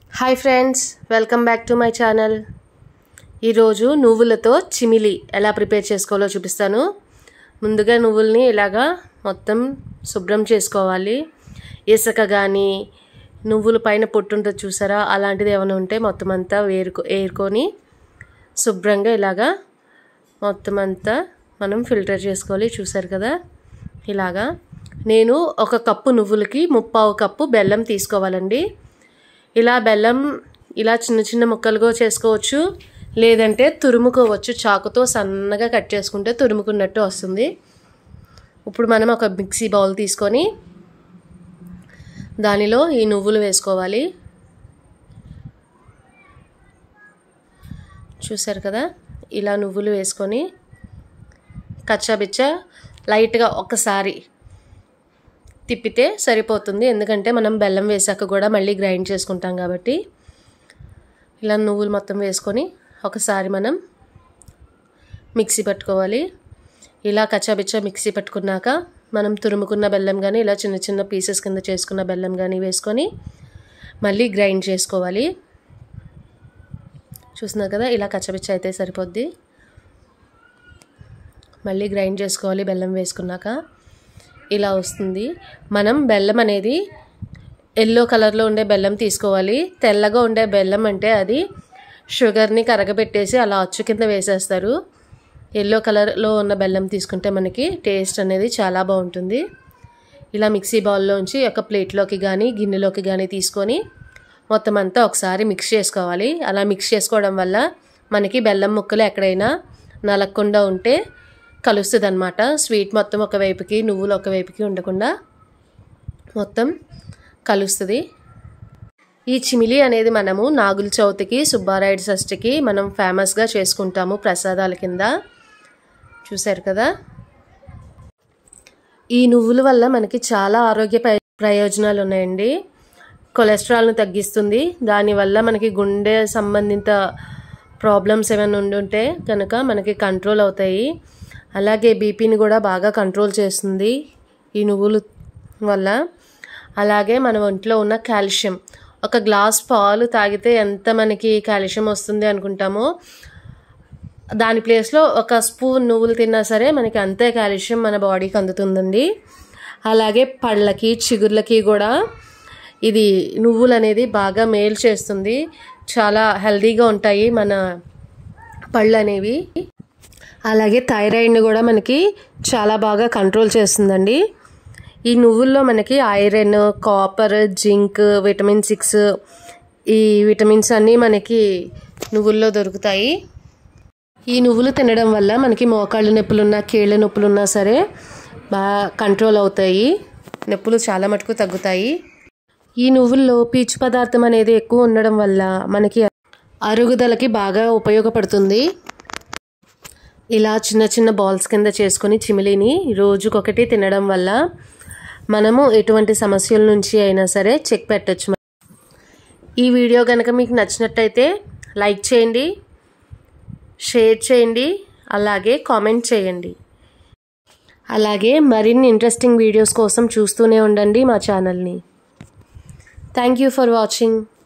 hi friends welcome back to my channel ఈరోజు నువ్వులతో చిమిలి ఎలా ప్రిపేర్ చేసుకోవాలో చూపిస్తాను ముందుగా నువ్వుల్ని ఇలాగా మొత్తం శుభ్రం చేసుకోవాలి ఇసుక కానీ నువ్వుల పైన పొట్టు ఉంటుంది చూసారా అలాంటిది ఏమైనా ఉంటే మొత్తం అంతా వేరుకో ఏరుకొని శుభ్రంగా ఇలాగా మొత్తం అంతా మనం ఫిల్టర్ చేసుకోవాలి చూసారు కదా ఇలాగా నేను ఒక కప్పు నువ్వులకి ముప్పావు కప్పు బెల్లం తీసుకోవాలండి ఇలా బెల్లం ఇలా చిన్న చిన్న ముక్కలుగా చేసుకోవచ్చు లేదంటే తురుముకోవచ్చు చాకుతో సన్నగా కట్ చేసుకుంటే తురుముకున్నట్టు వస్తుంది ఇప్పుడు మనం ఒక మిక్సీ బౌల్ తీసుకొని దానిలో ఈ నువ్వులు వేసుకోవాలి చూసారు కదా ఇలా నువ్వులు వేసుకొని కచ్చాబిచ్చ లైట్గా ఒకసారి తిప్పితే సరిపోతుంది ఎందుకంటే మనం బెల్లం వేసాక కూడా మళ్ళీ గ్రైండ్ చేసుకుంటాం కాబట్టి ఇలా నువ్వులు మొత్తం వేసుకొని ఒకసారి మనం మిక్సీ పట్టుకోవాలి ఇలా కచ్చాబిచ్చ మిక్సీ పట్టుకున్నాక మనం తురుముకున్న బెల్లం కానీ ఇలా చిన్న చిన్న పీసెస్ కింద చేసుకున్న బెల్లం కానీ వేసుకొని మళ్ళీ గ్రైండ్ చేసుకోవాలి చూస్తున్నారు కదా ఇలా కచ్చబిచ్చ అయితే సరిపోద్ది మళ్ళీ గ్రైండ్ చేసుకోవాలి బెల్లం వేసుకున్నాక ఇలా వస్తుంది మనం బెల్లం అనేది ఎల్లో కలర్లో ఉండే బెల్లం తీసుకోవాలి తెల్లగా ఉండే బెల్లం అంటే అది షుగర్ని కరగబెట్టేసి అలా అచ్చు కింద వేసేస్తారు ఎల్లో కలర్లో ఉన్న బెల్లం తీసుకుంటే మనకి టేస్ట్ అనేది చాలా బాగుంటుంది ఇలా మిక్సీ బౌల్లోంచి ఒక ప్లేట్లోకి కానీ గిన్నెలోకి కానీ తీసుకొని మొత్తం అంతా ఒకసారి మిక్స్ చేసుకోవాలి అలా మిక్స్ చేసుకోవడం వల్ల మనకి బెల్లం ముక్కలు ఎక్కడైనా నలగకుండా ఉంటే కలుస్తుంది అనమాట స్వీట్ మొత్తం ఒకవైపుకి నువ్వులు ఒకవైపుకి ఉండకుండా మొత్తం కలుస్తుంది ఈ చిమిలి అనేది మనము నాగుల చవితికి సుబ్బారాయుడు షష్ఠికి మనం ఫేమస్గా చేసుకుంటాము ప్రసాదాల కింద చూశారు కదా ఈ నువ్వుల వల్ల మనకి చాలా ఆరోగ్య ప్రయోజనాలు ఉన్నాయండి కొలెస్ట్రాల్ను తగ్గిస్తుంది దానివల్ల మనకి గుండె సంబంధిత ప్రాబ్లమ్స్ ఏమైనా ఉండుంటే కనుక మనకి కంట్రోల్ అవుతాయి అలాగే బీపీని కూడా బాగా కంట్రోల్ చేస్తుంది ఈ నువ్వులు వల్ల అలాగే మన ఒంట్లో ఉన్న కాల్షియం ఒక గ్లాస్ పాలు తాగితే ఎంత మనకి కాల్షియం వస్తుంది అనుకుంటామో దాని ప్లేస్లో ఒక స్పూన్ నువ్వులు తిన్నా సరే మనకి అంతే కాల్షియం మన బాడీకి అందుతుందండి అలాగే పళ్ళకి చిగుర్లకి కూడా ఇది నువ్వులు అనేది బాగా మేలు చేస్తుంది చాలా హెల్తీగా ఉంటాయి మన పళ్ళు అనేవి అలాగే థైరాయిడ్ని కూడా మనకి చాలా బాగా కంట్రోల్ చేస్తుందండి ఈ నువ్వుల్లో మనకి iron copper zinc vitamin six ఈ విటమిన్స్ అన్నీ మనకి నువ్వుల్లో దొరుకుతాయి ఈ నువ్వులు తినడం వల్ల మనకి మోకాళ్ళు నొప్పులున్నా కీళ్ళ నొప్పులున్నా సరే బాగా కంట్రోల్ అవుతాయి నొప్పులు చాలా మటుకు తగ్గుతాయి ఈ నువ్వుల్లో పీచు పదార్థం అనేది ఎక్కువ ఉండడం వల్ల మనకి అరుగుదలకి బాగా ఉపయోగపడుతుంది ఇలా చిన్న చిన్న బాల్స్ కింద చేసుకొని చిమిలిని రోజుకొకటి తినడం వల్ల మనము ఎటువంటి సమస్యల నుంచి అయినా సరే చెక్ పెట్టచ్చు ఈ వీడియో కనుక మీకు నచ్చినట్టయితే లైక్ చేయండి షేర్ చేయండి అలాగే కామెంట్ చేయండి అలాగే మరిన్ని ఇంట్రెస్టింగ్ వీడియోస్ కోసం చూస్తూనే ఉండండి మా ఛానల్ని థ్యాంక్ యూ ఫర్ వాచింగ్